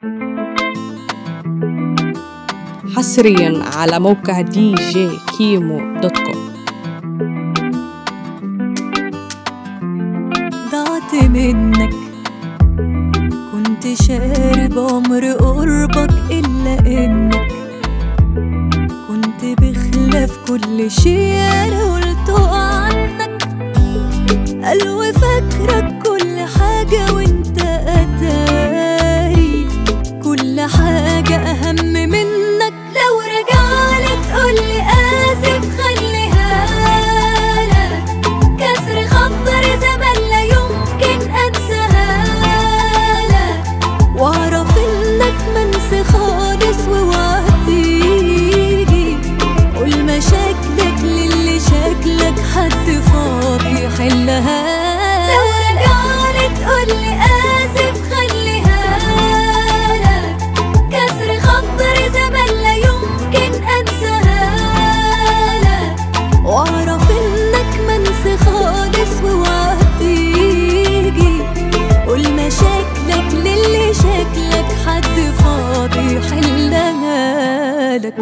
حصريا على موقع دي جي كيمو دوت كوم ضعت منك كنت شارب عمر قربك إلا إنك كنت بخلاف كل شي أنا قلته عنك قلبي فاكرك كل حاجة وانت أتاري كل حاجة أهم منك لو رجعلي تقولي آسف خليها لك كسر خطر زمان لا يمكن أنساها لك واعرف انك منسي خالص ووقتيجي قول مشاكلك للي شكلك حد فاضي حلها لو رجعلي تقولي آسف خليها لك كسر خطر زمان لا يمكن أنساها لك واعرف انك منسي خالص ووقتيجي قول مشاكلك للي شكلك حد فاضي حلها لك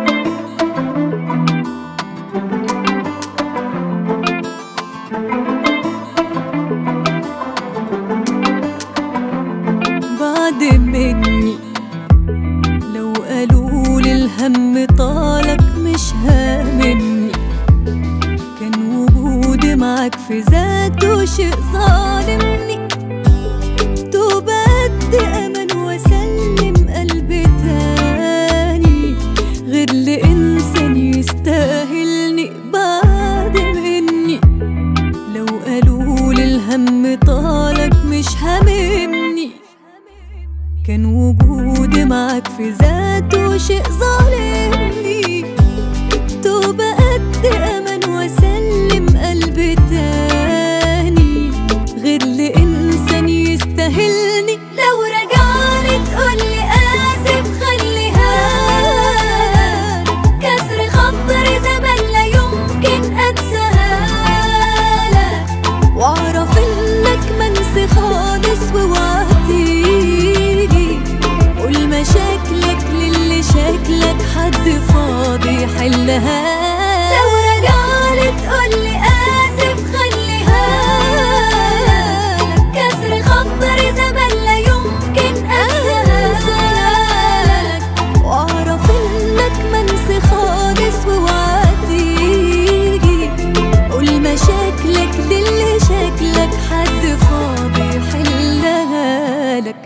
بعد مني لو قالوا لي الهم طالك مش هاممني كان وجودي معاك في ذاته شيء ظالمني توب قد أمل وأسلم قلبي تاني غير لإنسان يستاهلني بعد مني لو قالوا لي الهم طالك مش هاممني كان وجودي معاك في ذاته شيء ظالمني توب قد أمل وأسلم قلبي تاني غير لإنسان يستاهلني لو رجعلي تقولي آسف خليها لك. كسر خطر زمان لا يمكن أنساها لك واعرف انك منسي خالص ووقتيجي قول مشاكلك للي شكلك حد فاضي حلها لو رجعلي تقولي آسف خليها لك. كسر خطر زمان لا يمكن أنساها لك واعرف انك منسي خالص ووقتيجي قول مشاكلك للي شكلك حد فاضي حلها لك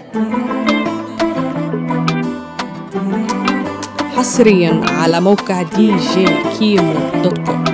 حصريا على موقع دي جي كيمو دوت كوم